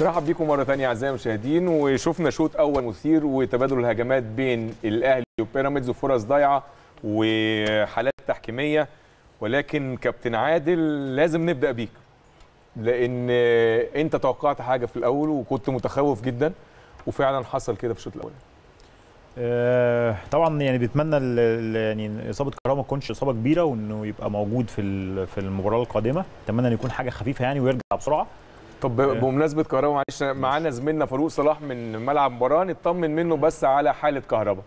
نرحب بيكم مره ثانيه اعزائي المشاهدين وشفنا شوط اول مثير وتبادل الهجمات بين الاهلي وبيراميدز وفرص ضايعه وحالات تحكيميه ولكن كابتن عادل لازم نبدا بيك لان انت توقعت حاجه في الاول وكنت متخوف جدا وفعلا حصل كده في الشوط الاول آه، طبعا يعني بيتمنى ال- ال- يعني اصابه كهربا ما تكونش اصابه كبيره وانه يبقى موجود في ال- في المباراه القادمه اتمنى ان يكون حاجه خفيفه يعني ويرجع بسرعه طب بمناسبه كهربا معلش معانا زميلنا فاروق صلاح من ملعب مباراه نطمن منه بس على حاله كهربا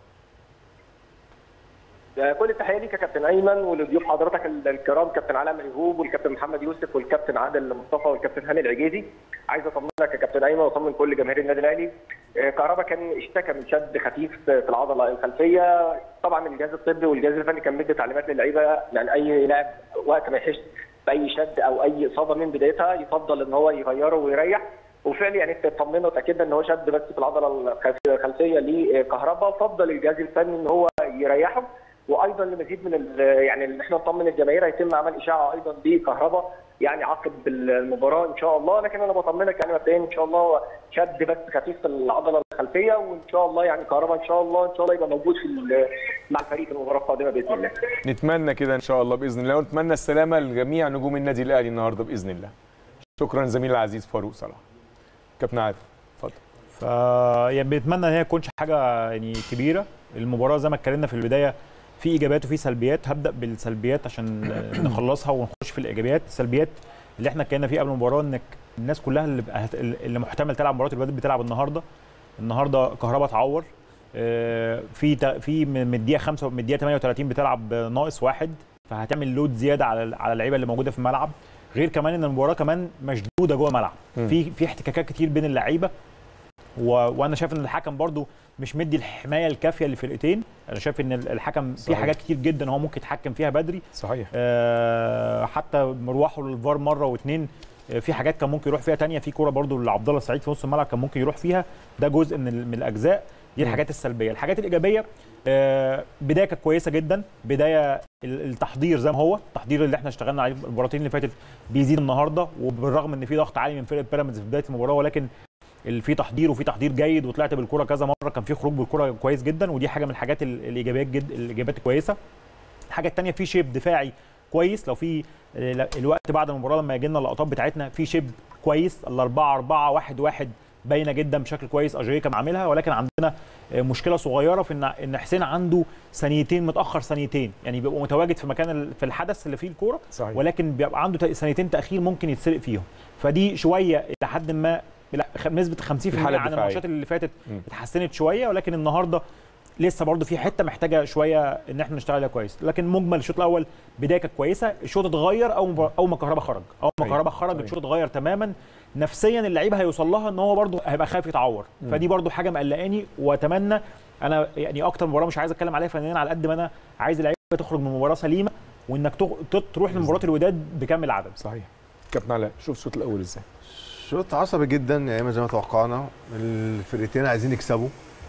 كل التحيه ليك يا كابتن ايمن ولضيوف حضرتك الكرام كابتن علاء ميهوب والكابتن محمد يوسف والكابتن عادل مصطفى والكابتن هاني العجيزي عايز اطمنك يا كابتن ايمن واطمن كل جماهير النادي الاهلي آه، كهربا كان اشتكى من شد خفيف في العضله الخلفيه طبعا الجهاز الطبي والجهاز الفني كان مدي تعليمات للعيبه يعني اي لاعب وقت ما يحس باي شد او اي اصابه من بدايتها يفضل ان هو يغيره ويريح وفعلا يعني اطمنا وتاكدنا ان هو شد بس في العضله الخلفيه لكهربا فضل الجهاز الفني ان هو يريحه وايضا لمزيد من ال- يعني ان احنا نطمن الجماهير هيتم عمل اشاعه ايضا بكهرباء يعني عقب المباراه ان شاء الله لكن انا بطمنك يعني مبدئيا ان شاء الله شد بس خفيف في العضله الخلفيه وان شاء الله يعني كهرباء ان شاء الله ان شاء الله يبقى موجود في ال- مع الفريق في المباراه القادمه باذن الله. نتمنى كده ان شاء الله باذن الله ونتمنى السلامه لجميع نجوم النادي الاهلي النهارده باذن الله شكرا زميلي العزيز فاروق صلاح كابتن عادل اتفضل ف يعني بنتمنى ان هي تكونش حاجه يعني كبيره المباراه زي ما اتكلمنا في البدايه في ايجابيات وفي سلبيات هبدا بالسلبيات عشان نخلصها ونخش في الايجابيات السلبيات اللي احنا اتكلمنا فيها قبل المباراه انك الناس كلها اللي بقى- اللي محتمل تلعب مباراه الوداد بتلعب النهارده النهارده كهربا اتعور آه، في تا- في من من الدقيقه 5 من الدقيقه 38 بتلعب ناقص واحد فهتعمل لود زياده على على اللعيبه اللي موجوده في الملعب غير كمان ان المباراه كمان مشدوده جوه الملعب مم. في في احتكاكات كتير بين اللعيبه و... وانا شايف ان الحكم برضو مش مدي الحمايه الكافيه للفرقتين انا شايف ان الحكم في صحيح. حاجات كتير جدا هو ممكن يتحكم فيها بدري صحيح آه، حتى مروحه للفار مره واثنين آه، في حاجات كان ممكن يروح فيها تانية في كوره برضو لعبد الله السعيد في نص الملعب كان ممكن يروح فيها ده جزء من ال- من الاجزاء دي مم. الحاجات السلبيه الحاجات الايجابيه آه، بدايه كانت كويسه جدا بدايه ال- التحضير زي ما هو التحضير اللي احنا اشتغلنا عليه المباراتين اللي فاتت بيزيد النهارده وبالرغم ان في ضغط عالي من فرقه بيراميدز في بدايه المباراه ولكن ال- في تحضير وفي تحضير جيد وطلعت بالكره كذا مره كان في خروج بالكره كويس جدا ودي حاجه من الحاجات ال- الايجابيات جد الايجابيات الكويسه الحاجه الثانيه في شيب دفاعي كويس لو في ال- الوقت بعد المباراه لما يجي لنا اللقطات بتاعتنا في شيب كويس الاربعه اربعه واحد واحد باينه جدا بشكل كويس اجاي كان عاملها ولكن عندنا آه، مشكله صغيره في ان ان حسين عنده ثانيتين متاخر ثانيتين يعني بيبقى متواجد في مكان ال- في الحدث اللي فيه الكوره صحيح ولكن بيبقى عنده ت- ثانيتين تاخير ممكن يتسرق فيهم فدي شويه الى حد ما لا خ- نسبه 50% الحالة عن الدفاعية. الماتشات اللي فاتت مم. اتحسنت شويه ولكن النهارده لسه برضه في حته محتاجه شويه ان احنا نشتغل عليها كويس لكن مجمل الشوط الاول بدايه كانت كويسه الشوط اتغير او مب- اول ما كهربا خرج اول ما صحيح. كهربا خرج صحيح. الشوط اتغير تماما نفسيا اللعيبه هيوصل لها ان هو برضه هيبقى خايف يتعور مم. فدي برضه حاجه مقلقاني واتمنى انا يعني اكتر مباراه مش عايز اتكلم عليها فنيا على قد ما انا عايز اللعيبه تخرج من مباراه سليمه وانك تخ- ت- تروح لمباراه الوداد بكامل عدد صحيح كابتن علاء شوف الشوط الاول ازاي شوط عصبي جدا يعني زي ما توقعنا الفرقتين عايزين يكسبوا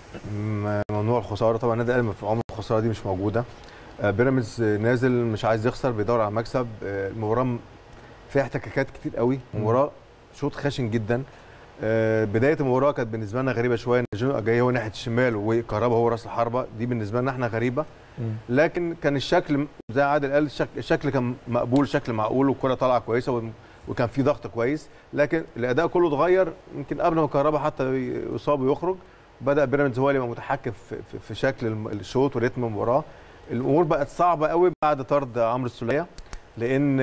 م- ممنوع الخساره طبعا النادي الاهلي في عمر الخساره دي مش موجوده آه، بيراميدز نازل مش عايز يخسر بيدور على مكسب آه، المباراه م- فيها احتكاكات كتير قوي مباراه شوط خشن جدا آه، بدايه المباراه كانت بالنسبه لنا غريبه شويه ان جونو جاي هو ناحيه الشمال وكهربا هو راس الحربه دي بالنسبه لنا احنا غريبه لكن كان الشكل زي عادل قال الشكل, الشكل كان مقبول شكل معقول والكره طالعه كويسه و- وكان في ضغط كويس لكن الاداء كله اتغير يمكن قبل ما كهربا حتى يصاب ويخرج بدا بيراميدز هو اللي يبقى متحكم في, في, في شكل الم- الشوط وريتم المباراه الامور بقت صعبه قوي بعد طرد عمرو السوليه لان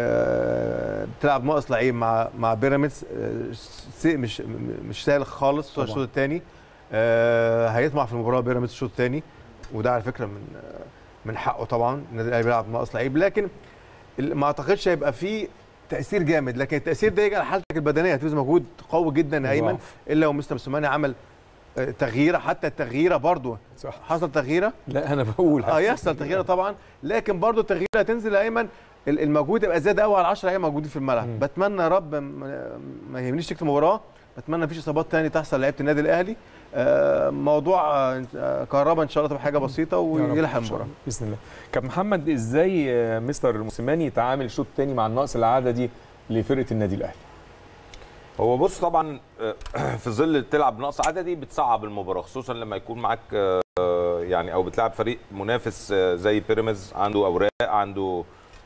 آه، بتلعب ناقص لعيب مع مع بيراميدز آه، شيء مش مش سهل خالص طبعاً. الشوط الثاني هيطمع في المباراه بيراميدز الشوط الثاني وده على فكره من آه، من حقه طبعا النادي الاهلي بيلعب ناقص لعيب لكن ال- ما اعتقدش هيبقى فيه تاثير جامد لكن التاثير ده يجي على حالتك البدنيه هتبذل مجهود قوي جدا يا ايمن ضعف. الا ومستر موسيماني عمل آه، تغييره حتى التغييره برضه صح حصل تغييره لا انا بقول اه يحصل تغييره طبعا لكن برضه التغييره هتنزل يا ايمن ال- المجهود يبقى زياده قوي على 10 لعيبه موجودين في الملعب مم. بتمنى يا رب ما ما يهمنيش تكتب مباراه بتمنى مفيش اصابات تاني تحصل لعيبه النادي الاهلي آه، موضوع آه، كهربا ان شاء الله تبقى حاجه بسيطه يا رب ويلحق إن شاء المباراه الله. باذن الله كابتن محمد ازاي آه، مستر موسيماني يتعامل الشوط الثاني مع النقص العددي لفرقه النادي الاهلي هو بص طبعا آه، في ظل تلعب نقص عددي بتصعب المباراه خصوصا لما يكون معاك آه، يعني او بتلعب فريق منافس آه، زي بيراميدز عنده اوراق عنده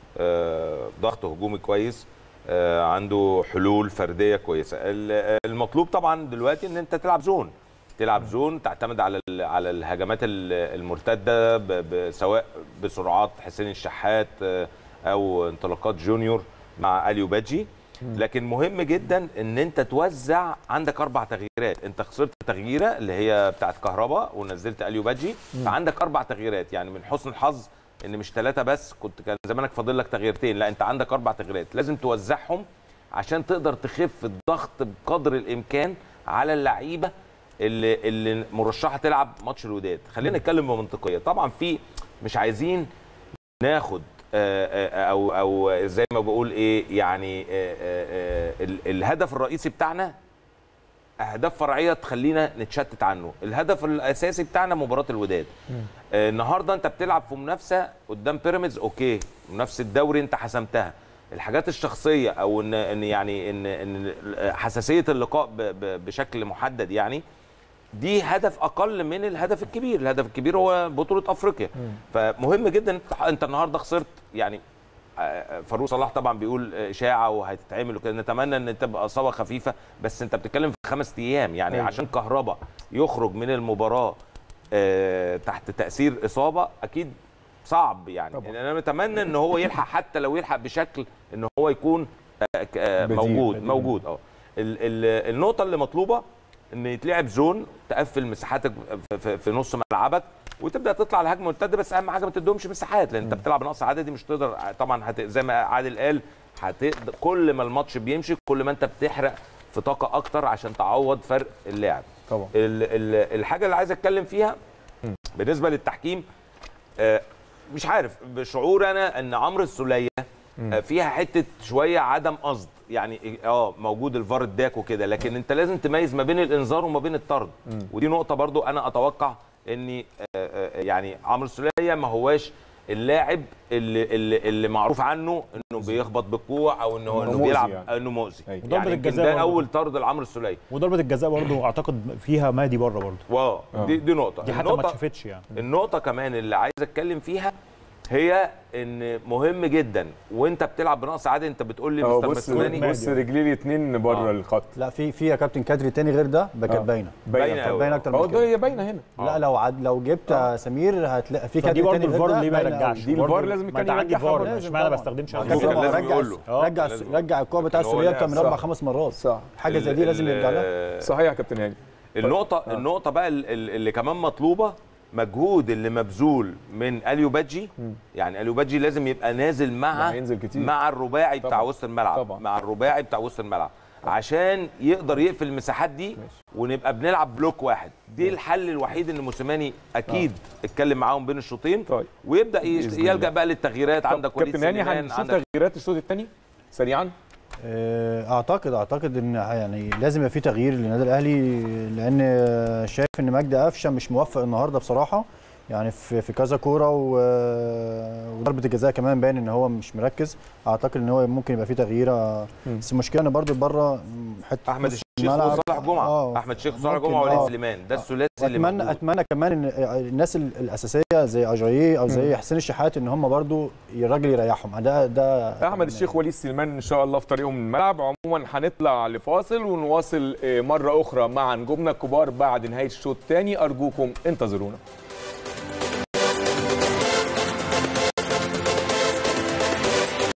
آه، ضغط هجومي كويس آه، عنده حلول فرديه كويسه ال- المطلوب طبعا دلوقتي ان انت تلعب زون تلعب زون تعتمد على ال- على الهجمات ال- المرتده ب- ب- سواء بسرعات حسين الشحات آه، او انطلاقات جونيور مع اليو بادجي لكن مهم جدا ان انت توزع عندك اربع تغييرات انت خسرت تغييره اللي هي بتاعت كهربا ونزلت اليو بادجي فعندك اربع تغييرات يعني من حسن الحظ ان مش ثلاثه بس كنت كان زمانك فاضل لك تغييرتين لا انت عندك اربع تغييرات لازم توزعهم عشان تقدر تخف الضغط بقدر الامكان على اللعيبه اللي اللي مرشحه تلعب ماتش الوداد خلينا نتكلم بمنطقيه طبعا في مش عايزين ناخد آه، آه، او او زي ما بقول ايه يعني آه، آه، آه، ال- الهدف الرئيسي بتاعنا اهداف فرعيه تخلينا نتشتت عنه الهدف الاساسي بتاعنا مباراه الوداد آه، النهارده انت بتلعب في منافسه قدام بيراميدز اوكي منافسه الدوري انت حسمتها الحاجات الشخصيه او ان ان يعني ان ان حساسيه اللقاء ب- ب- بشكل محدد يعني دي هدف اقل من الهدف الكبير الهدف الكبير هو بطوله افريقيا فمهم جدا انت انت النهارده خسرت يعني آه، فاروق صلاح طبعا بيقول آه، اشاعه وهتتعمل وكده نتمنى ان تبقى اصابه خفيفه بس انت بتتكلم في خمس ايام يعني أيوة. عشان كهربا يخرج من المباراه آه، تحت تاثير اصابه اكيد صعب يعني طبعا. انا نتمنى ان هو يلحق حتى لو يلحق بشكل ان هو يكون آه، ك- آه، بديل. موجود بديل. موجود اه ال- ال- النقطه اللي مطلوبه ان يتلعب زون تقفل مساحاتك في- في, في نص ملعبك وتبدا تطلع الهجمه مرتده بس اهم حاجه ما تديهمش مساحات لان انت بتلعب نقص عددي مش تقدر طبعا هت... زي ما عادل قال هتقدر كل ما الماتش بيمشي كل ما انت بتحرق في طاقه اكتر عشان تعوض فرق اللاعب طبعا ال... ال... الحاجه اللي عايز اتكلم فيها بالنسبه للتحكيم آه، مش عارف بشعور انا ان عمرو السوليه آه، فيها حته شويه عدم قصد يعني اه موجود الفار اداك وكده لكن انت لازم تميز ما بين الانذار وما بين الطرد ودي نقطه برضو انا اتوقع ان يعني عمرو السوليه ما هواش اللاعب اللي اللي, اللي معروف عنه انه بيخبط بالكوع او انه إنه انه مؤذي بيلعب يعني. انه مؤذي أيوة. وضربة يعني يمكن الجزاء ده برضو. اول طرد لعمرو السوليه وضربه الجزاء برضو اعتقد فيها مادي بره برضو واو دي دي نقطه دي حتى ما النقطه اتشافتش يعني النقطة كمان اللي عايز اتكلم فيها هي ان مهم جدا وانت بتلعب بنقص عادي انت بتقول لي اهو مستر بص مسلماني بص رجليه الاثنين بره آه. الخط لا في في يا كابتن كادري تاني غير ده بقى كانت آه. باينه باينة باينه أوي. باينه اكتر هو من ده كده هي باينه هنا لا لو عد لو جبت يا سمير هتلاقي في فدي كادري برضو تاني غير الفار ده ليه ما باينة يرجعش أوي. دي برضو الفار لازم ما كان انت عندي يرجعها فار برضو. اشمعنى ما لازم بستخدمش طبعاً. الفار؟ كابتن كان هو لازم رجع يقول له. س- رجع لازم يقول. رجع الكوره بتاع لكن هو السوريه لا، بتاع من صح. اربع خمس مرات صح حاجه زي دي لازم يرجع لها ال- صحيح يا كابتن هاني النقطة النقطة بقى ال- ال- اللي كمان مطلوبة مجهود اللي مبذول من اليو بادجي يعني اليو بادجي لازم يبقى نازل مع ده هينزل كتير. مع الرباعي بتاع طبعاً. وسط الملعب طبعاً. مع الرباعي بتاع وسط الملعب عشان يقدر يقفل المساحات دي ونبقى بنلعب بلوك واحد دي الحل الوحيد ان موسيماني اكيد اتكلم معاهم بين الشوطين طيب. ويبدا يش- بإذن الله. يلجا بقى للتغييرات عندك وليد كابتن هاني سليمان هنشوف عندك تغييرات الشوط الثاني سريعا آه، اعتقد اعتقد ان يعني لازم يبقى في تغيير للنادي الاهلي لان شايف ان مجدي قفشه مش موفق النهارده بصراحه يعني في في كذا كوره و- وضربه الجزاء كمان باين ان هو مش مركز اعتقد ان هو ممكن يبقى في تغييره بس المشكله ان برضو بره حته احمد نص الشيخ الملعب. وصالح جمعه آه، احمد الشيخ وصالح ممكن، جمعه آه. ووليد سليمان ده الثلاثي اللي اتمنى موجود. اتمنى كمان ان الناس ال- الاساسيه زي اجاييه او زي حسين الشحات ان هم برضو الراجل يريحهم ده ده احمد الشيخ وليد سليمان ان شاء الله في طريقهم من الملعب عموما هنطلع لفاصل ونواصل آه، مره اخرى مع نجومنا الكبار بعد نهايه الشوط الثاني ارجوكم انتظرونا